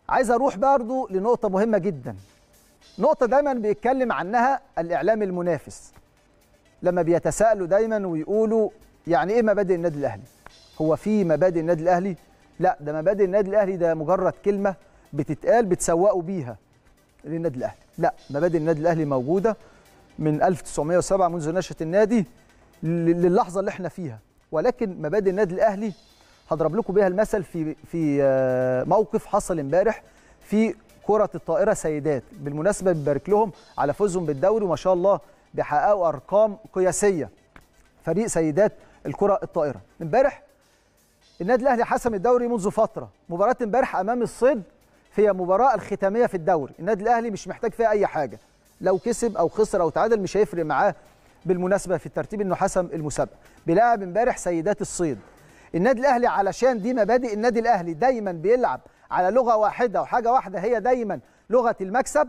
عايز اروح برضو لنقطه مهمه جدا نقطه دايما بيتكلم عنها الاعلام المنافس لما بيتساءلوا دايما ويقولوا يعني ايه مبادئ النادي الاهلي هو في مبادئ النادي الاهلي لا ده مبادئ النادي الاهلي ده مجرد كلمه بتتقال بتسوقوا بيها للنادي الاهلي لا مبادئ النادي الاهلي موجوده من 1907 منذ نشاه النادي للحظه اللي احنا فيها ولكن مبادئ النادي الاهلي هضرب لكم بيها المثل في في موقف حصل امبارح في كره الطائره سيدات بالمناسبه بنبارك لهم على فوزهم بالدوري وما شاء الله بيحققوا ارقام قياسيه فريق سيدات الكره الطائره امبارح النادي الاهلي حسم الدوري منذ فتره مباراه امبارح امام الصيد هي مباراه الختاميه في الدوري النادي الاهلي مش محتاج فيها اي حاجه لو كسب او خسر او تعادل مش هيفرق معاه بالمناسبه في الترتيب انه حسم المسابقه بيلاعب امبارح سيدات الصيد النادي الاهلي علشان دي مبادئ النادي الاهلي دايما بيلعب على لغه واحده وحاجه واحده هي دايما لغه المكسب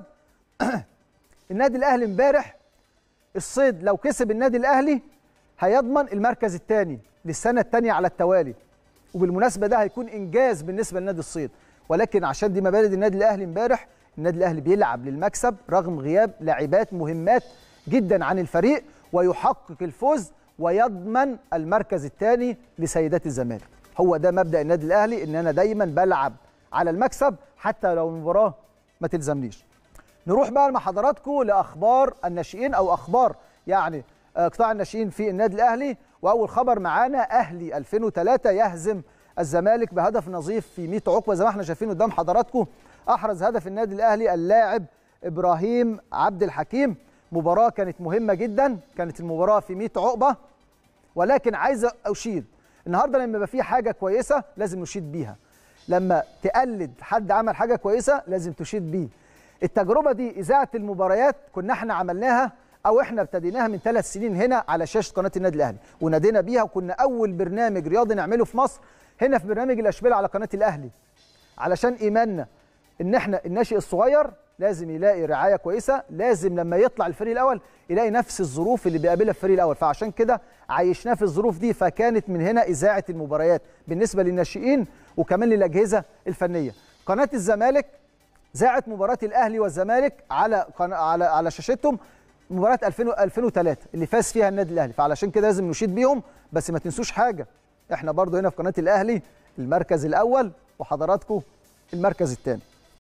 النادي الاهلي امبارح الصيد لو كسب النادي الاهلي هيضمن المركز الثاني للسنه الثانيه على التوالي وبالمناسبه ده هيكون انجاز بالنسبه لنادي الصيد ولكن عشان دي مبادئ النادي الاهلي امبارح النادي الاهلي بيلعب للمكسب رغم غياب لاعبات مهمات جدا عن الفريق ويحقق الفوز ويضمن المركز الثاني لسيدات الزمالك هو ده مبدا النادي الاهلي ان انا دايما بلعب على المكسب حتى لو المباراه ما تلزمنيش نروح بقى مع حضراتكم لاخبار الناشئين او اخبار يعني قطاع الناشئين في النادي الاهلي واول خبر معانا اهلي 2003 يهزم الزمالك بهدف نظيف في 100 عقبه زي ما احنا شايفين قدام حضراتكم احرز هدف النادي الاهلي اللاعب ابراهيم عبد الحكيم مباراه كانت مهمه جدا كانت المباراه في 100 عقبه ولكن عايز اشيد النهارده لما يبقى في حاجه كويسه لازم نشيد بيها لما تقلد حد عمل حاجه كويسه لازم تشيد بيه التجربه دي اذاعه المباريات كنا احنا عملناها او احنا ابتديناها من ثلاث سنين هنا على شاشه قناه النادي الاهلي ونادينا بيها وكنا اول برنامج رياضي نعمله في مصر هنا في برنامج الاشبال على قناه الاهلي علشان ايماننا ان احنا الناشئ الصغير لازم يلاقي رعايه كويسه لازم لما يطلع الفريق الاول يلاقي نفس الظروف اللي بيقابلها الفريق الاول فعشان كده عايشناه في الظروف دي فكانت من هنا اذاعه المباريات بالنسبه للناشئين وكمان للاجهزه الفنيه قناه الزمالك ذاعت مباراه الاهلي والزمالك على قنا... على على شاشتهم مباراه 2000 2003 اللي فاز فيها النادي الاهلي فعلشان كده لازم نشيد بيهم بس ما تنسوش حاجه احنا برضو هنا في قناه الاهلي المركز الاول وحضراتكم المركز الثاني